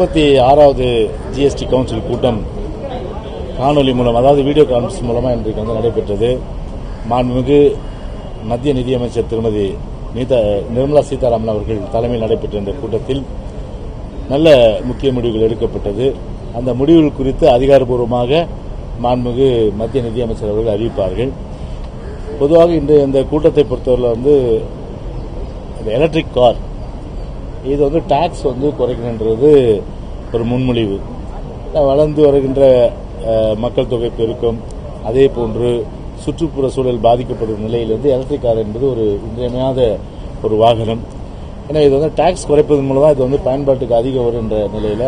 முப்பத்தி ஆறாவது GST council கூட்டம் காணொலி மூலம் அதாவது வீடியோ கான்ஃபரன்ஸ் மூலமாக இன்றைக்கு வந்து நடைபெற்றது மாண்புமிகு மத்திய நிதியமைச்சர் திருமதி நீதா நிர்மலா சீதாராமன் அவர்கள் தலைமையில் நடைபெற்ற இந்த கூட்டத்தில் நல்ல முக்கிய முடிவுகள் எடுக்கப்பட்டது அந்த முடிவுகள் குறித்து அதிகாரப்பூர்வமாக மாண்புமிகு மத்திய நிதியமைச்சர் அவர்கள் அறிவிப்பார்கள் பொதுவாக இன்றைய இந்த கூட்டத்தை பொறுத்தவரை வந்து இந்த எலக்ட்ரிக் கார் இது வந்து டாக்ஸ் வந்து குறைக்கணுன்றது ஒரு முன்மொழிவு வளர்ந்து வருகின்ற அஹ், மக்கள் தொகை பெருக்கம் அதே போன்று சுற்றுப்புற சூழல் பாதிக்கப்படும் நிலையிலிருந்து எலக்ட்ரிக் கார் என்பது ஒரு இன்றியமையாத ஒரு வாகனம் ஏன்னா இது வந்து டாக்ஸ் குறைப்பதன் மூலமாக இது வந்து பயன்பாட்டுக்கு அதிகம் வருகின்ற நிலையில்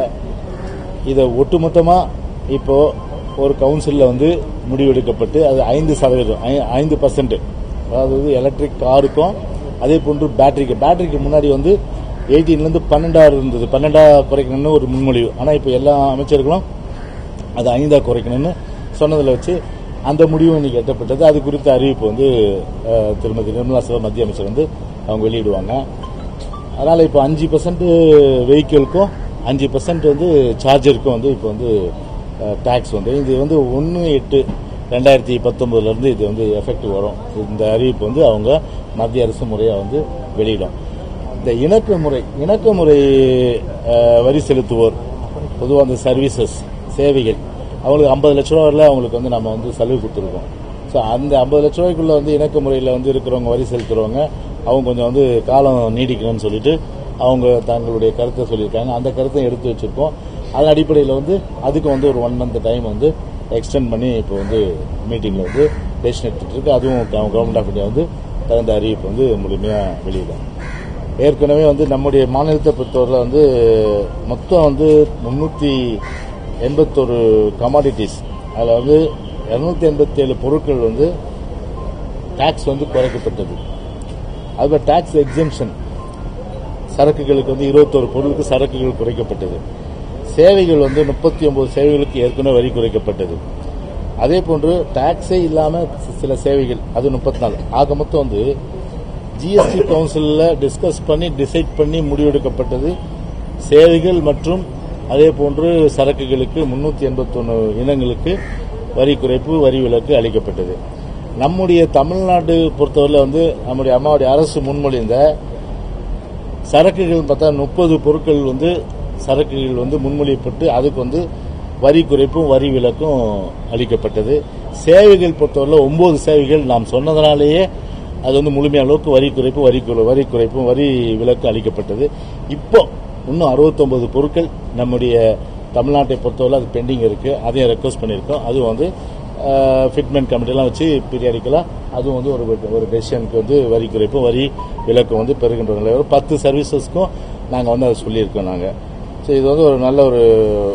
இதை ஒட்டுமொத்தமா இப்போ ஒரு கவுன்சிலில் வந்து முடிவெடுக்கப்பட்டு அது ஐந்து சதவீதம் ஐ- ஐந்து பர்சன்ட் அதாவது எலக்ட்ரிக் காருக்கும் அதே போன்று பேட்டரிக்கு பேட்டரிக்கு முன்னாடி வந்து 18 ல இருந்து பன்னெண்டா இருந்தது பன்னெண்டா குறைக்கணும்னு ஒரு முன்மொழிவு ஆனால் இப்போ எல்லா அமைச்சர்களும் அது ஐந்தா குறைக்கணும்னு சொன்னதில் வச்சு அந்த முடிவு இன்னைக்கு எட்டப்பட்டது அது குறித்த அறிவிப்பு வந்து அஹ், திருமதி நிர்மலா சீதாராமன் மத்திய அமைச்சர் வந்து அவங்க வெளியிடுவாங்க அதனால இப்போ அஞ்சு பர்சன்ட் வெஹிக்கிள்க்கும் அஞ்சு பர்சன்ட் வந்து சார்ஜருக்கும் வந்து இப்போ வந்து டேக்ஸ் வந்து இது வந்து ஒன்று எட்டு ரெண்டாயிரத்தி பத்தொன்பதுல இருந்து இது வந்து எஃபெக்ட் வரும் இந்த அறிவிப்பு வந்து அவங்க மத்திய அரசு முறையாக வந்து வெளியிடும் இந்த இணக்க முறை இணக்க முறை அஹ், வரி செலுத்துவோர் பொதுவாக அந்த சர்வீசஸ் சேவைகள் அவங்களுக்கு ஐம்பது லட்ச ரூபா வரல அவங்களுக்கு வந்து நம்ம வந்து சலுகை கொடுத்துருக்கோம் ஸோ அந்த ஐம்பது லட்ச ரூபாய்க்குள்ள வந்து இணக்க முறையில் வந்து இருக்கிறவங்க வரி செலுத்துறவங்க அவங்க கொஞ்சம் வந்து காலம் நீடிக்கணும்னு சொல்லிட்டு அவங்க தங்களுடைய கருத்தை சொல்லியிருக்காங்க அந்த கருத்தை எடுத்து வச்சிருக்கோம் அதன் அடிப்படையில் வந்து அதுக்கு வந்து ஒரு ஒன் மந்த் டைம் வந்து எக்ஸ்டெண்ட் பண்ணி இப்போ வந்து மீட்டிங்கில் வந்து டெசிஷன் எடுத்துட்டு இருக்கு அதுவும் கவர்மெண்ட் ஆஃப் இந்தியா வந்து தகுந்த அறிவிப்பு வந்து முழுமையாக வெளியிடும் ஏற்கனவே வந்து நம்முடைய மாநிலத்தை பொறுத்தவரை வந்து மொத்தம் வந்து முன்னூற்றி எண்பத்தொரு கமாடிட்டிஸ் அதில் வந்து இரநூத்தி எண்பத்தி ஏழு பொருட்கள் வந்து டாக்ஸ் வந்து குறைக்கப்பட்டது அது டாக்ஸ் எக்ஸம்ஷன் சரக்குகளுக்கு வந்து இருபத்தோரு பொருளுக்கு சரக்குகள் குறைக்கப்பட்டது சேவைகள் வந்து முப்பத்தி ஒன்பது சேவைகளுக்கு ஏற்கனவே வரி குறைக்கப்பட்டது அதே போன்று டாக்ஸே இல்லாம சில சேவைகள் அது முப்பத்தி நாலு ஆக மொத்தம் வந்து ஜிஎஸ்டி கவுன்சிலில் டிஸ்கஸ் பண்ணி டிசைட் பண்ணி முடிவெடுக்கப்பட்டது சேவைகள் மற்றும் அதே போன்று சரக்குகளுக்கு முன்னூத்தி எண்பத்தொன்னு இனங்களுக்கு வரி குறைப்பு வரி விலக்கு அளிக்கப்பட்டது நம்முடைய தமிழ்நாடு பொறுத்தவரை வந்து நம்முடைய அம்மாவுடைய அரசு முன்மொழிந்த சரக்குகள் பார்த்தா முப்பது பொருட்கள் வந்து சரக்குகள் வந்து முன்மொழியப்பட்டு அதுக்கு வந்து வரி குறைப்பும் வரி விலக்கும் அளிக்கப்பட்டது சேவைகள் பொறுத்தவரை ஒன்பது சேவைகள் நாம் சொன்னதனாலேயே அது வந்து முழுமையான அளவுக்கு வரி குறைப்பு வரி கு- வரி குறைப்பும் வரி விலக்கு அளிக்கப்பட்டது இப்போ இன்னும் 69 பொருட்கள் நம்முடைய தமிழ்நாட்டை பொறுத்தவரை அது பெண்டிங் இருக்கு அதையும் ரெக்வஸ்ட் பண்ணியிருக்கோம் அதுவும் வந்து ஃபிட்மெண்ட் கமிட்டிலாம் வச்சு பீரியாடிக்கலாக அதுவும் வந்து ஒரு ஒரு டெசிஷனுக்கு வந்து வரி குறைப்பு வரி விலக்கு வந்து பெறுகின்ற நிலை ஒரு பத்து சர்வீசஸ்க்கும் நாங்கள் வந்து அதை சொல்லியிருக்கோம் நாங்கள் ஸோ இது வந்து ஒரு நல்ல ஒரு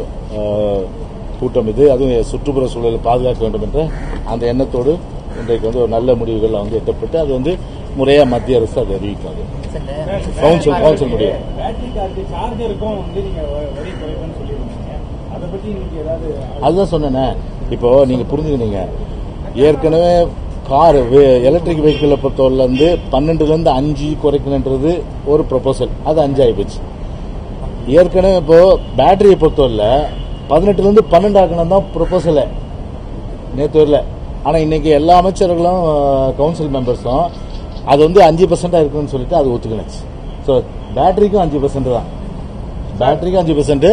அஹ், கூட்டம் இது அதுவும் சுற்றுப்புற சூழலை பாதுகாக்க வேண்டும் என்ற அந்த எண்ணத்தோடு இன்றைக்கு வந்து ஒரு நல்ல முடிவுகள் வந்து எட்டப்பட்டு அது வந்து முறையாக மத்திய அரசு அதை அறிவிக்காது கவுன்சில் கவுன்சில் முடிவு பேட்டரி காருக்கு சார்ஜருக்கும் வந்து நீங்க வ- வரி குறைப்புன்னு சொல்லியிருந்தீங்க அதை பத்தி இன்னைக்கு ஏதாவது அதுதான் சொன்னேனே இப்போ நீங்க புரிஞ்சுக்கினீங்க ஏற்கனவே கார் எலக்ட்ரிக் வெஹிக்கிளை பொறுத்தவரையில இருந்து பன்னெண்டுல இருந்து அஞ்சு குறைக்கணுன்றது ஒரு ப்ரொபோசல் அது அஞ்சு ஆயிப்போச்சு ஏற்கனவே இப்போ பேட்டரியை பொறுத்தவரையில பதினெட்டுல இருந்து பன்னெண்டு ஆக்கணும் தான் ப்ரொபோசலை நேற்று வரல ஆனா இன்னைக்கு எல்லா அமைச்சர்களும் கவுன்சில் மெம்பர்ஸும் அது வந்து அஞ்சு பர்சன்டா இருக்குன்னு சொல்லிட்டு அது ஒத்துக்கினுச்சு ஸோ பேட்டரிக்கும் அஞ்சு பர்சன்ட் தான் பேட்டரிக்கும் அஞ்சு பர்சன்ட்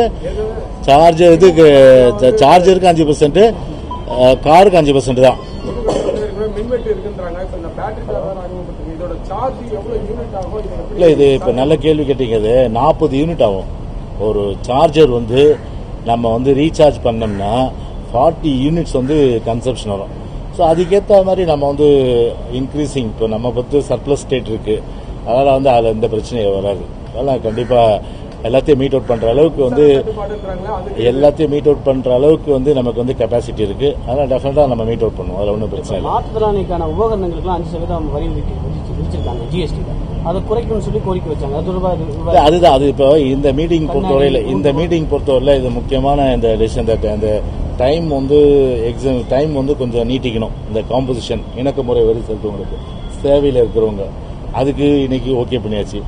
சார்ஜர் இதுக்கு சார்ஜருக்கு அஞ்சு பர்சன்ட் காருக்கு அஞ்சு பர்சன்ட் தான் மின்வெட்டு இருக்குன்றாங்க இப்ப இந்த பேட்டரி கார் தான் அறிமுகப்படுத்துங்க இதோட சார்ஜ் எவ்வளவு யூனிட் ஆகும் இதோட இல்ல இது இப்ப நல்ல கேள்வி கேட்டீங்க இது நாற்பது யூனிட் ஆகும் ஒரு சார்ஜர் வந்து நம்ம வந்து ரீசார்ஜ் பண்ணோம்னா ஃபார்ட்டி யூனிட்ஸ் வந்து கன்சப்ஷன் வரும் ஸோ அதுக்கேற்ற மாதிரி நம்ம வந்து இன்க்ரீசிங் இப்போ நம்ம பத்து சர்ப்ளஸ் ஸ்டேட் இருக்கு அதனால வந்து அதில் எந்த பிரச்சனையும் வராது அதெல்லாம் கண்டிப்பா எல்லாத்தையும் மீட் அவுட் பண்ற அளவுக்கு வந்து கட்டுப்பாடுன்றாங்களா அது எல்லாத்தையும் மீட் அவுட் பண்ற அளவுக்கு வந்து நமக்கு வந்து கெப்பாசிட்டி இருக்கு அதனால டெஃபினட்டா நம்ம மீட் அவுட் பண்ணுவோம் அதில் ஒன்றும் பிரச்சனை இல்லை மாற்றுத்திறனாளிக்கான உபகரணங்களுக்குலாம் அஞ்சு சதவீதம் வரி விதிக்க- விதிச்சு- விதிச்சிருக்காங்க ஜிஎஸ்டி அதை குறைக்கணும்னு சொல்லி கோரிக்கை வச்சாங்க அது தொடர்பாக இது இல்ல, விவாதி- அதுதான் அது இப்போ இந்த மீட்டிங் பொறுத்தவரையில இந்த மீட்டிங் பொறுத்தவரையில இது முக்கியமான இந்த டெசிஷன் அந்த டைம் வந்து எக்ஸாம் டைம் வந்து கொஞ்சம் நீட்டிக்கணும் இந்த காம்போசிஷன் இணக்க முறை வரி செலுத்தவங்களுக்கு சேவையில் இருக்கிறவங்க அதுக்கு இன்னைக்கு ஓகே பண்ணியாச்சு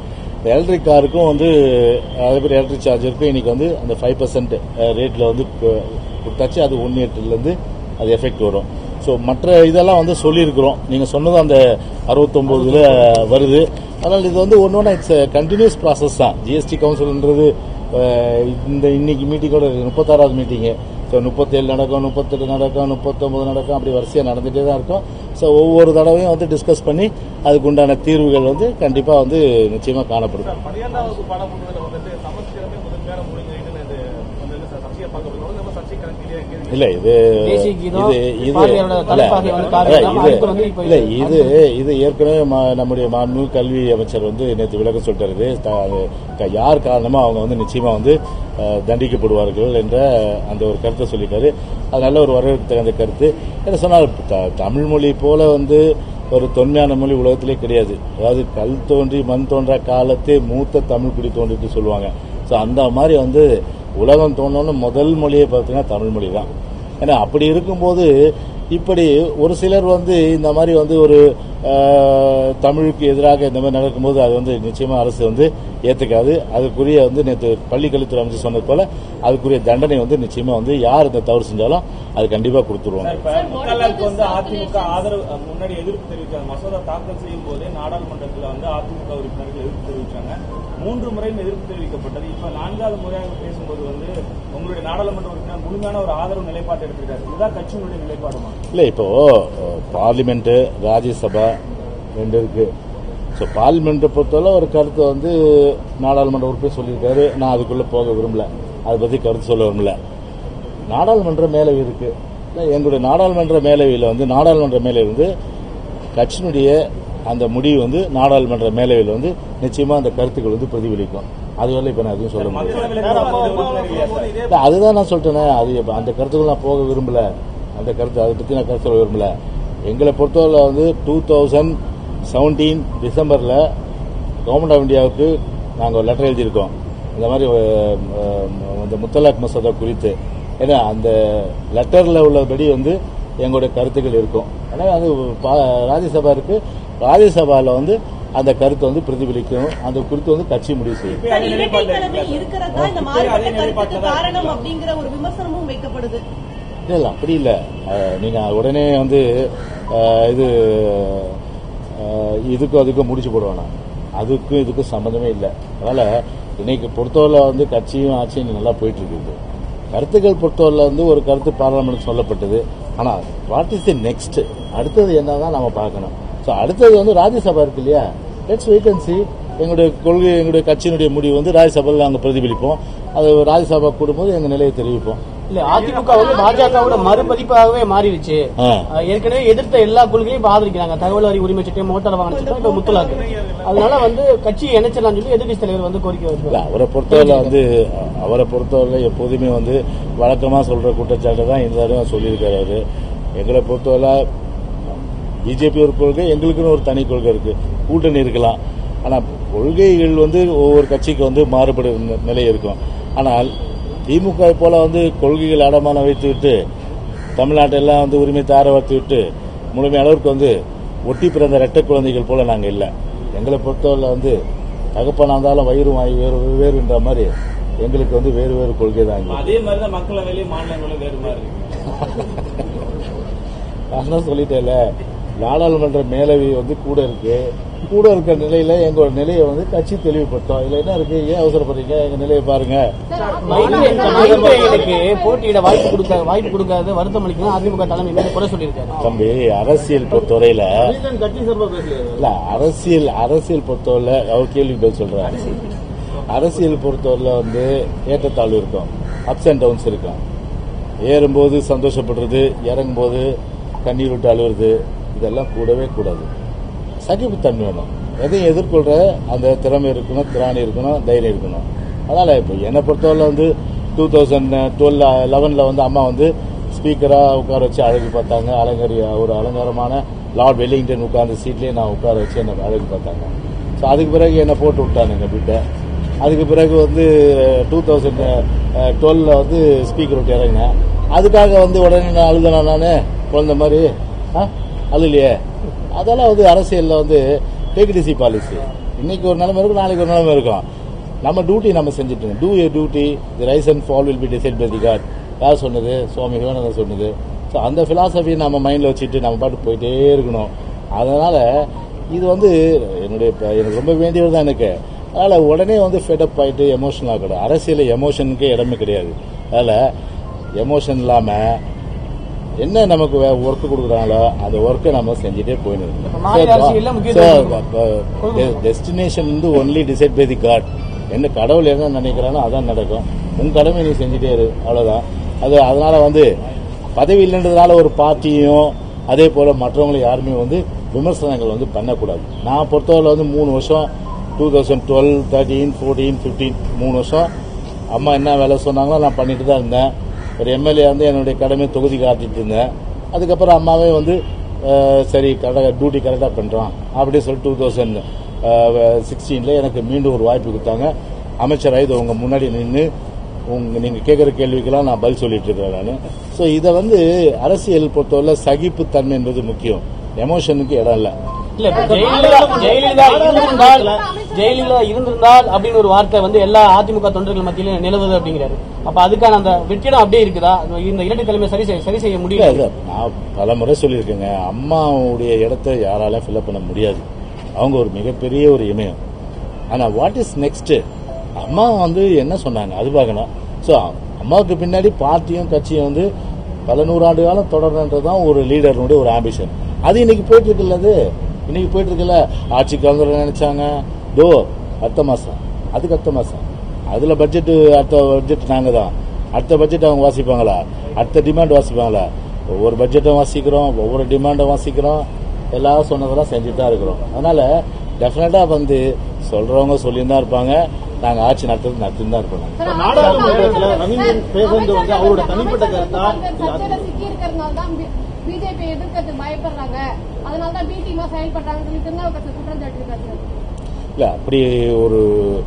எலக்ட்ரிக் காருக்கும் வந்து அதே மாதிரி எலக்ட்ரிக் சார்ஜருக்கும் இன்னைக்கு வந்து அந்த ஃபைவ் பர்சன்ட் ரேட்டில் வந்து கு- கொடுத்தாச்சு அது ஒன் இயர்லேருந்து அது எஃபெக்ட் வரும் ஸோ மற்ற இதெல்லாம் வந்து சொல்லியிருக்கிறோம் நீங்கள் சொன்னதும் அந்த அறுபத்தொம்போதுல வருது அதனால் இது வந்து ஒன்று ஒன்றா இட்ஸ் கண்டினியூஸ் ப்ராசஸ் தான் ஜிஎஸ்டி கவுன்சில்ன்றது அஹ், இந்த இன்னைக்கு மீட்டிங்கோட முப்பத்தாறாவது மீட்டிங்கு ஸோ முப்பத்தேழு நடக்கும் முப்பத்தெட்டு நடக்கும் முப்பத்தொம்பது நடக்கும் அப்படி வரிசையாக நடந்துகிட்டே தான் இருக்கும் ஸோ ஒவ்வொரு தடவையும் வந்து டிஸ்கஸ் பண்ணி அதுக்கு உண்டான தீர்வுகள் வந்து கண்டிப்பாக வந்து நிச்சயமாக காணப்படும் பன்னிரெண்டாம் வகுப்பு பாடம் பண்ணுறதுல வந்துட்டு சமஸ்கிருதமே முதன்மையான மொழிங்கிறது இது வந்து சர்ச்சையை பார்க்கப்படுறது நம்ம சர்ச்சை கணக்கிலேயே இருக்கு இல்ல இது தேசிய கீதம், இது இது பாரதியாரோட இல்ல, தலைப்பாகை வந்து இல்ல, காவியம், இது அடுத்து வந்து இப்ப இல்ல இது இது ஏற்கனவே ம- நம்முடைய மாண்பு கல்வி அமைச்சர் வந்து நேற்று விளக்கம் சொல்லிட்டாரு இது த- அது க- யார் காரணமா அவங்க வந்து நிச்சயமா வந்து அஹ், தண்டிக்கப்படுவார்கள் என்ற அந்த ஒரு கருத்தை சொல்லிட்டாரு அது நல்ல ஒரு வரவேற்க கருத்து என்ன சொன்னால் த- தமிழ் மொழி போல வந்து ஒரு தொன்மையான மொழி உலகத்திலே கிடையாது அதாவது கல் தோன்றி மண் தோன்றா காலத்தே மூத்த தமிழ் குடி தோன்றிட்டு சொல்லுவாங்க ஸோ அந்த மாதிரி வந்து உலகம் தோணுன்னு முதல் மொழியை பார்த்தீங்கன்னா தமிழ் மொழி தான் ஏன்னா அப்படி இருக்கும்போது இப்படி ஒரு சிலர் வந்து இந்த மாதிரி வந்து ஒரு ஆஹ், தமிழுக்கு எதிராக இந்த மாதிரி நடக்கும்போது அது வந்து நிச்சயமா அரசு வந்து ஏத்துக்காது அதுக்குரிய வந்து நேற்று பள்ளி கல்வித்துறை அமைச்சர் சொன்னது போல அதுக்குரிய தண்டனை வந்து நிச்சயமா வந்து யார் இந்த தவறு செஞ்சாலும் அது கண்டிப்பா கொடுத்துருவாங்க இப்ப முத்தலாக்கு வந்து அதிமுக ஆதரவு அஹ், முன்னாடி எதிர்ப்பு தெரிவிச்சாங்க மசோதா தாக்கல் செய்யும் போதே நாடாளுமன்றத்தில் வந்து அதிமுக உறுப்பினர்கள் எதிர்ப்பு தெரிவிச்சாங்க மூன்று முறையும் எதிர்ப்பு தெரிவிக்கப்பட்டது இப்ப நான்காவது முறையாக பேசும்போது வந்து உங்களுடைய நாடாளுமன்ற உறுப்பினர் முழுமையான ஒரு ஆதரவு நிலைப்பாட்டை எடுத்திருக்காரு இதுதான் கட்சியினுடைய நிலைப்பாடுமா இல்ல இப்போ பார்லிமெண்ட் ராஜ்யசபா ரெண்டு இருக்கு ஸோ பார்லிமெண்ட்டை பொறுத்தவரை ஒரு கருத்தை வந்து நாடாளுமன்ற உறுப்பினர் சொல்லியிருக்காரு நான் அதுக்குள்ள போக விரும்பல அதை பத்தி கருத்து சொல்ல விரும்பல நாடாளுமன்ற மேலவை இருக்கு இல்ல, எங்களுடைய நாடாளுமன்ற மேலவையில் வந்து நாடாளுமன்ற மேலவை வந்து கட்சியினுடைய அந்த முடிவு வந்து நாடாளுமன்ற மேலவையில் வந்து நிச்சயமா அந்த கருத்துக்கள் வந்து பிரதிபலிக்கும் அதுவரை இப்ப நான் எதுவும் சொல்ல முடியாது மக்களவையில் இருக்கிற உறுப்பினர் இல்லையா சார்? இல்ல, அதுதான் நான் சொல்லிட்டேனே அது இப்ப அந்த கருத்துக்குள்ள நான் போக விரும்பல அந்த கருத்து அதை பத்தி நான் கருத்து சொல்ல விரும்பல எங்களை பொறுத்தவரை வந்து டூ தௌசண்ட் செவன்டீன் டிசம்பர்ல கவர்மெண்ட் ஆஃப் இந்தியாவுக்கு நாங்கள் ஒரு லெட்டர் எழுதியிருக்கோம் இந்த மாதிரி அஹ், அஹ், இந்த முத்தலாக் மசோதா குறித்து ஏன்னா அந்த லெட்டர்ல உள்ளபடி வந்து எங்களுடைய கருத்துக்கள் இருக்கும் ஆனால் அது பா- ராஜ்யசபா இருக்கு ராஜ்யசபால வந்து அந்த கருத்தை வந்து பிரதிபலிக்கும் அந்த குறித்து வந்து கட்சி முடிவு செய்யும் இப்ப அதே இரட்டை நிலைப்பாட்டில் தலைமை இருக்கீங்களா சார்? இருக்கிறதா இந்த இப்ப அதே மாறுபட்ட கருத்துக்கு நிலைப்பாட்டில் தான் காரணம் இருக்கீங்களா? அப்படிங்கிற ஒரு விமர்சனமும் வைக்கப்படுது இல்ல இல்ல அப்படி இல்ல அஹ், நீங்க உடனே வந்து அஹ், இது அஹ், இதுக்கும் அதுக்கும் முடிச்சு போடுவானா அதுக்கும் இதுக்கும் சம்பந்தமே இல்லை அதனால இன்னைக்கு பொறுத்தவரை வந்து கட்சியும் ஆட்சியும் நல்லா போயிட்டு இருக்குது கருத்துக்கள் பொறுத்தவரை வந்து ஒரு கருத்து பார்லமெண்ட் சொல்லப்பட்டது ஆனா வாட் இஸ் தி நெக்ஸ்ட் அடுத்தது என்னதான் நம்ம பார்க்கணும் ஸோ அடுத்தது வந்து ராஜ்யசபா இருக்கு இல்லையா லெட்ஸ் வெயிட் அண்ட் see எங்களுடைய கொள்கை எங்களுடைய கட்சியினுடைய முடிவு வந்து ராஜ்யசபாவில் நாங்கள் பிரதிபலிப்போம் அது ராஜ்யசபா கூடும்போது எங்கள் நிலையை தெரிவிப்போம் இல்ல அதிமுக வந்து பாஜகவோட மறுபதிப்பாகவே மாறிடுச்சு ஆ. அஹ் ஏற்கனவே எதிர்த்த எல்லா கொள்கையும் இப்ப ஆதரிக்கிறாங்க தகவல் அறிவு உரிமை சட்டம் மோட்டார் வாகன சட்டம் இப்ப முத்தலாக்கு அதனால வந்து கட்சியை இணைச்சிடலாம்னு சொல்லி எதிர்கட்சி தலைவர் வந்து கோரிக்கை இல்ல வைக்கிறார் அவரை பொறுத்தவரை வந்து அவரை பொறுத்தவரை எப்போதுமே வந்து வழக்கமா சொல்ற குற்றச்சாட்டு தான் இந்த தடவை சொல்லியிருக்காரு அவரு எங்களை பொறுத்தவரை பிஜேபி ஒரு கொள்கை எங்களுக்குன்னு ஒரு தனி கொள்கை இருக்கு கூட்டணி இருக்கலாம் ஆனா கொள்கைகள் வந்து ஒவ்வொரு கட்சிக்கு வந்து மாறுபடும் நி- நிலை இருக்கும் ஆனால் திமுக போல வந்து கொள்கைகள் அடமான வைத்து விட்டு தமிழ்நாட்டெல்லாம் வந்து உரிமை தார வார்த்து விட்டு முழுமை அளவுக்கு வந்து ஒட்டி பிறந்த இரட்டை குழந்தைகள் போல நாங்க இல்லை எங்களை பொறுத்தவரை வந்து தகப்பனா இருந்தாலும் வயிறு வாய் வேறு வேறுன்ற மாதிரி எங்களுக்கு வந்து வேறு வேறு கொள்கை தான் இங்க. அதே மாதிரி தான் மக்களவையிலையும் மாநிலங்களும் வேறு மாதிரி இருக்கு நான் தான் சொல்லிட்டேன்ல நாடாளுமன்ற மேலவை வந்து கூட இருக்கு கூட இருக்கிற நிலையில எங்களோட நிலையை வந்து கட்சி தெளிவுபடுத்தோம் இதுல என்ன இருக்கு ஏன் அவசரப்படுறீங்க எங்க நிலையை பாருங்க மைத்ரேயனுக்கு போட்டியிட வாய்ப்பு கொடுக்க வாய்ப்பு கொடுக்காத வருத்தம் அளிக்கலாம் அதிமுக தலைமை மீது குறை சொல்லியிருக்காரு தம்பி அரசியல் பொறுத்தவரையில கட்சி சார்பா பேசலையா இல்ல அரசியல் அரசியல் பொறுத்தவரையில அவர் கேள்வி பதில் சொல்றாரு அரசியல் பொறுத்தவரையில வந்து ஏற்றத்தாழ்வு இருக்கும் அப்ஸ் அண்ட் டவுன்ஸ் இருக்கும் ஏறும்போது சந்தோஷப்படுறது இறங்கும்போது கண்ணீர் விட்டு அழுவுறது இதெல்லாம் கூடவே கூடாது சகிப்புத்தன்மை வேணும் எதையும் எதிர்கொள்ற அந்த திறமை இருக்கணும் திராணி இருக்கணும் தைரியம் இருக்கணும் அதனால இப்போ என்னை பொறுத்தவரை வந்து டூ தௌசண்ட் டுவெல் லெவனில் வந்து அம்மா வந்து ஸ்பீக்கராக உட்கார வச்சு அழகு பார்த்தாங்க அலங்கரி ஒரு அலங்காரமான லார்ட் வெல்லிங்டன் உட்கார்ந்த சீட்லேயே நான் உட்கார வச்சு என்னை அழகு பார்த்தாங்க ஸோ அதுக்கு பிறகு என்னை போட்டு விட்டானுங்க வீட்டை அதுக்கு பிறகு வந்து டூ தௌசண்ட் டுவெல்ல வந்து ஸ்பீக்கர் விட்டு இறங்கினேன் அதுக்காக வந்து உடனே நான் அழுதனா நான் குழந்த மாதிரி ஆ? அழுலையே அதெல்லாம் வந்து அரசியலில் வந்து டேக் டிசி பாலிசி இன்னைக்கு ஒரு நிலைமை இருக்கும் நாளைக்கு ஒரு நிலைமை இருக்கும் நம்ம டியூட்டி நம்ம செஞ்சுட்டு do a duty the rise and fall will be decide by the god யார் சொன்னது சுவாமி விவேகானந்தர் சொன்னது ஸோ அந்த பிலாசபி நம்ம மைண்டில் வச்சுட்டு நம்ம பாட்டு போயிட்டே இருக்கணும் அதனால இது வந்து என்னுடைய ப- எனக்கு ரொம்ப வேண்டியது தான் எனக்கு அதனால உடனே வந்து ஃபெடப் ஆயிட்டு எமோஷனல் ஆகக்கூடாது அரசியல் எமோஷனுக்கு இடமே கிடையாது அதனால எமோஷன் இல்லாமல் என்ன நமக்கு ஒர்க் கொடுக்குறாங்களோ அந்த ஒர்க்கை நம்ம செஞ்சுட்டே இப்ப மாநில அரசியல்ல முக்கியத்துவம் போயிடணும் டெஸ்டினேஷன் வந்து only decide by the god என்ன கடவுள் என்ன நினைக்கிறானோ அதான் நடக்கும் உன் கடமை நீ செஞ்சுட்டே இரு அவ்வளவுதான் அது அதனால வந்து பதவி இல்லைன்றதுனால ஒரு பார்ட்டியும் அதே போல மற்றவங்களை யாருமே வந்து விமர்சனங்கள் வந்து பண்ணக்கூடாது நான் பொறுத்தவரை வந்து மூணு வருஷம் two thousand twelve thirteen fourteen fifteen மூணு வருஷம் அம்மா என்ன வேலை சொன்னாங்களோ நான் பண்ணிட்டு தான் இருந்தேன் ஒரு எம்எல்ஏ வந்து என்னுடைய கடமை தொகுதி காட்டிட்டு இருந்தேன் அதுக்கப்புறம் அம்மாவே வந்து அஹ், சரி கரெக்டாக டியூட்டி கரெக்டாக பண்ணுறான் அப்படின்னு சொல்லி டூ தௌசண்ட் சிக்ஸ்டீனில் எனக்கு மீண்டும் ஒரு வாய்ப்பு கொடுத்தாங்க அமைச்சராக இது உங்கள் முன்னாடி நின்று உங்க நீங்கள் கேட்குற கேள்விக்கெல்லாம் நான் பதில் சொல்லிட்டு இருக்கிறேன் நான் ஸோ இதை வந்து அரசியல் பொறுத்தவரை சகிப்புத்தன்மை என்பது முக்கியம் எமோஷனுக்கு இடம் இல்லை இல்ல இப்ப ஜெயலலிதா ஜெயலலிதா இருந்திருந்தால் ஜெயலலிதா இருந்திருந்தால் அப்படின்னு ஒரு வார்த்தை வந்து எல்லா அதிமுக தொண்டர்கள் மத்தியிலும் நிலவுது அப்படிங்கிறாரு அப்ப அதுக்கான அந்த வெற்றிடம் அப்படியே இருக்குதா இந்த இரட்டை தலைமை சரி செய்ய சரி செய்ய இல்ல, முடியல இல்ல, நான் பல முறை சொல்லியிருக்கேங்க அம்மாவுடைய இடத்த யாரால ஃபில்அப் பண்ண முடியாது அவங்க ஒரு மிகப்பெரிய ஒரு இமயம் ஆனா வாட் இஸ் நெக்ஸ்ட் அம்மா வந்து என்ன சொன்னாங்க அது பார்க்கணும் ஸோ அம்மாவுக்கு பின்னாடி பார்ட்டியும் கட்சியும் வந்து பல நூறாண்டு காலம் தொடரன்றதுதான் ஒரு லீடருடைய ஒரு ஆம்பிஷன் அது இன்னைக்கு போயிட்டு இருக்குல்ல அது இன்னைக்கு போயிட்டு இருக்குல்ல ஆட்சி கலந்துரை நினைச்சாங்க தோ அடுத்த மாசம் அதுக்கு அடுத்த மாசம் அதுல பட்ஜெட் அடுத்த பட்ஜெட் நாங்க தான் அடுத்த பட்ஜெட் அவங்க வாசிப்பாங்களா அடுத்த டிமாண்ட் வாசிப்பாங்களா ஒவ்வொரு பட்ஜெட்டும் வாசிக்கிறோம் ஒவ்வொரு டிமாண்டும் வாசிக்கிறோம் எல்லாரும் சொன்னதெல்லாம் செஞ்சுட்டு தான் இருக்கிறோம் அதனால டெஃபினட்டா வந்து சொல்றவங்க சொல்லிட்டு தான் இருப்பாங்க நாங்க ஆட்சி நடத்துறது நடத்திட்டு தான் இருப்போம் நாடாளுமன்றத்துல ரவீந்திரன் பேசுறது வந்து அவரோட தனிப்பட்ட கருத்தா சர்ச்சையில சிக்கி இருக்கிறதுனால தான் பிஜேபி எதிர்க்கிறது பயப்படுறாங்க அதனால தான் பி டீமா செயல்படுறாங்கன்னு சொல்லி திருநாவுக்கரசு குற்றம் சாட்டியிருக்காரு இல்ல அப்படி ஒரு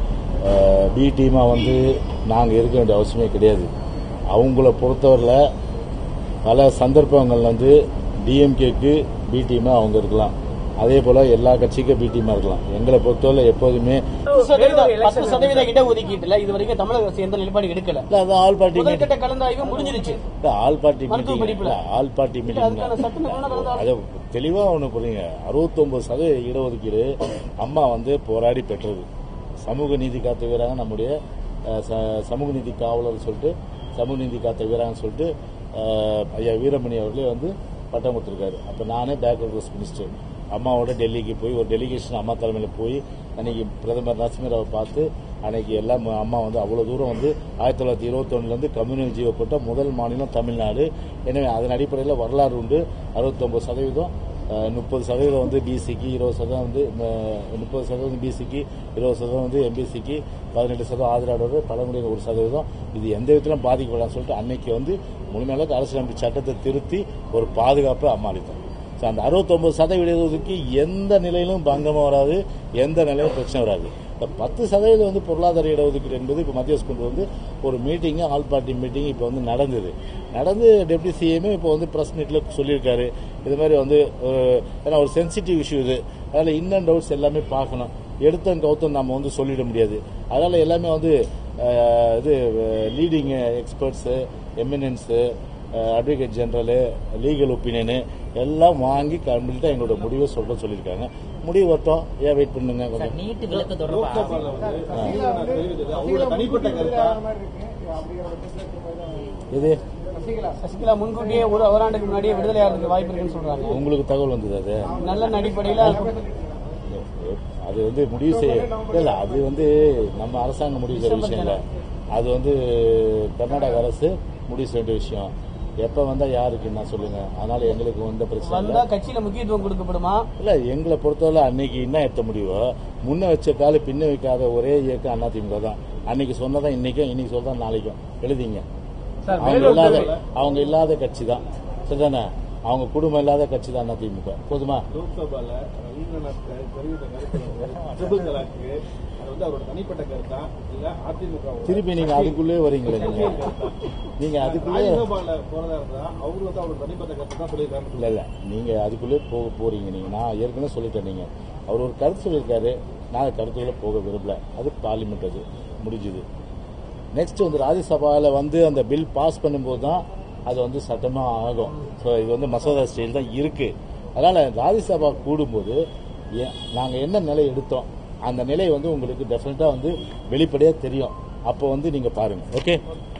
பி டீமா வந்து நாங்க இருக்க வேண்டிய அவசியமே கிடையாது அவங்கள பொறுத்தவரையில் பல சந்தர்ப்பங்கள் வந்து டிஎம்கேக்கு பி டீமா அவங்க இருக்கலாம் அதே போல எல்லா கட்சிக்கும் பி டீமா இருக்கலாம் எங்களை பொறுத்தவரை எப்போதுமே பத்து சதவீத பத்து சதவீத இடஒதுக்கீட்டுல இது வரைக்கும் தமிழக அரசு எந்த நிலைப்பாடு எடுக்கல இல்ல, அது ஆல் பார்ட்டி மீட்டிங் முதற்கட்ட கலந்தாய்வு முடிஞ்சிருச்சு இல்ல, ஆல் பார்ட்டி மருத்துவ மீட்டிங் படிப்புல. இல்ல, ஆல் பார்ட்டி இல்ல, அதுக்கான சட்ட நிபுணர் மீட்டிங் வந்து அது தெளிவா ஒண்ணு புரியுங்க அறுபத்தொன்பது சதவீத இடஒதுக்கீடு அம்மா வந்து போராடி பெற்றது சமூக நீதி காத்த வீராங்க நம்முடைய அஹ், ச- சமூக நீதி காவலர் சொல்லிட்டு சமூக நீதி காத்த வீராங்கன்னு சொல்லிட்டு அஹ், ஐயா வீரமணி அவர்களே வந்து பட்டம் கொடுத்திருக்காரு அப்ப நானே பேக்வர்ட் மினிஸ்டர் அம்மாவோட டெல்லிக்கு போய் ஒரு டெலிகேஷன் அம்மா தலைமையில் போய் அன்னைக்கு பிரதமர் நரசிம்மராவை பார்த்து அன்னைக்கு எல்லாம் அம்மா வந்து அவ்வளவு தூரம் வந்து ஆயிரத்தி தொள்ளாயிரத்தி இருபத்தொன்னுல இருந்து கம்யூனிஸ்ட் ஜீவப்பட்ட முதல் மாநிலம் தமிழ்நாடு எனவே அதன் அடிப்படையில் வரலாறு உண்டு அறுபத்தொன்பது சதவீதம் முப்பது சதவீதம் வந்து பிசிக்கு இருபது சதவீதம் வந்து முப்பது சதவீதம் பிசிக்கு இருபது சதவீதம் வந்து எம்பிசிக்கு பதினெட்டு சதவீதம் ஆதரவாளர் பழங்குடியினர் ஒரு சதவீதம் இது எந்த விதத்திலும் பாதிக்கப்படாதுன்னு சொல்லிட்டு அன்னைக்கு வந்து முழுமையாக அரசியலமைப்பு சட்டத்தை திருத்தி ஒரு பாதுகாப்பை அம்மா அளித்தார் ஸோ அந்த அறுபத்தொன்பது சதவீதத்துக்கு எந்த நிலையிலும் பங்கமாக வராது எந்த நிலையிலும் பிரச்சனை வராது இந்த பத்து சதவீதம் வந்து பொருளாதார இடஒதுக்கீடு என்பது இப்போ மத்திய அரசு கொண்டு வந்து ஒரு மீட்டிங் ஆல் பார்ட்டி மீட்டிங் இப்போ வந்து நடந்தது நடந்து டெப்டி சிஎமே இப்போ வந்து பிரஸ் மீட்டில் சொல்லியிருக்காரு இது மாதிரி வந்து ஒரு- ஏன்னா ஒரு சென்சிட்டிவ் இஷ்யூ இது அதனால் இன் அண்ட் அவுட்ஸ் எல்லாமே பார்க்கணும் எடுத்தம் கவுத்தம் நம்ம வந்து சொல்லிட முடியாது அதனால் எல்லாமே வந்து அஹ், இது leading experts eminence advocate general legal opinion எல்லாம் வாங்கி கம்ப்ளீட்டாக எங்களோட முடிவை சொல்ல சொல்லியிருக்காங்க முடிவு வரட்டும் ஏன் வெயிட் பண்ணுங்க கொஞ்சம் நீட் விளக்கு தொடர்பாக லோக்சபால வந்து ரவீந்திரநாத் தெரிவித்தது அவரோட தனிப்பட்ட கருத்தா இது சசிகலா முன்கூட்டியே ஒரு ஓராண்டுக்கு முன்னாடியே விடுதலை ஆகிறதுக்கு வாய்ப்பு இருக்குன்னு சொல்றாங்க உங்களுக்கு தகவல் வந்தது அது நல்ல அடிப்படையில அது வந்து முடிவு செய்ய இல்ல அது வந்து நம்ம அரசாங்கம் முடிவு செய்யற விஷயம் இல்ல அது வந்து கர்நாடக அரசு முடிவு செய்ய வேண்டிய விஷயம் எப்ப வந்தா யாருக்கு என்ன சொல்லுங்க அதனால எங்களுக்கு வந்த பிரச்சனை இல்ல வந்தா கட்சியில முக்கியத்துவம் கொடுக்கப்படுமா இல்ல எங்களை பொறுத்தவரை அன்னைக்கு என்ன எடுத்த முடிவோ முன்ன வச்ச கால பின்ன வைக்காத ஒரே இயக்கம் அதிமுக தான் அன்னைக்கு சொன்னதான் இன்னைக்கும் இன்னைக்கு சொல்றதான் நாளைக்கும் எழுதிங்க சார், அவங்க வேலூர் இல்லாத தேர்தல்ல- அவங்க இல்லாத கட்சி தான் சரிதானே அவங்க குடும்பம் இல்லாத கட்சி தான் அதிமுக போதுமா லோக்சபால ரவீந்திரநாத் தெரிவித்த கருத்து வந்து ட்ரிபிள் தலாக்கு அது வந்து அவரோட தனிப்பட்ட கருத்தா இல்ல அதிமுக வோட திருப்பி நீங்க அதுக்குள்ளே வரீங்களே நீங்க நீங்க அதுக்குள்ளே ராஜ்யசபால போறதா இருந்தா அவரு வந்து அவரோட தனிப்பட்ட கருத்து தான் சொல்லியிருக்காரு இல்ல இல்ல நீங்க அதுக்குள்ளே போக போறீங்க நீங்க நான் ஏற்கனவே சொல்லிட்டேன் நீங்க அவர் ஒரு கருத்து சொல்லியிருக்காரு நாங்கள் கருத்துக்களை போக விரும்பல அது பார்லிமெண்ட் அது முடிஞ்சுது நெக்ஸ்ட் வந்து ராஜ்யசபாவில் வந்து அந்த பில் பாஸ் பண்ணும்போது தான் அது வந்து சட்டமாக ஆகும் ஸோ இது வந்து மசோதா ஸ்டைல் தான் இருக்கு அதனால ராஜ்யசபா கூடும்போது ஏ- நாங்க என்ன நிலை எடுத்தோம் அந்த நிலை வந்து உங்களுக்கு டெஃபினட்டா வந்து வெளிப்படையா தெரியும் அப்போ வந்து நீங்க பாருங்க ஓகே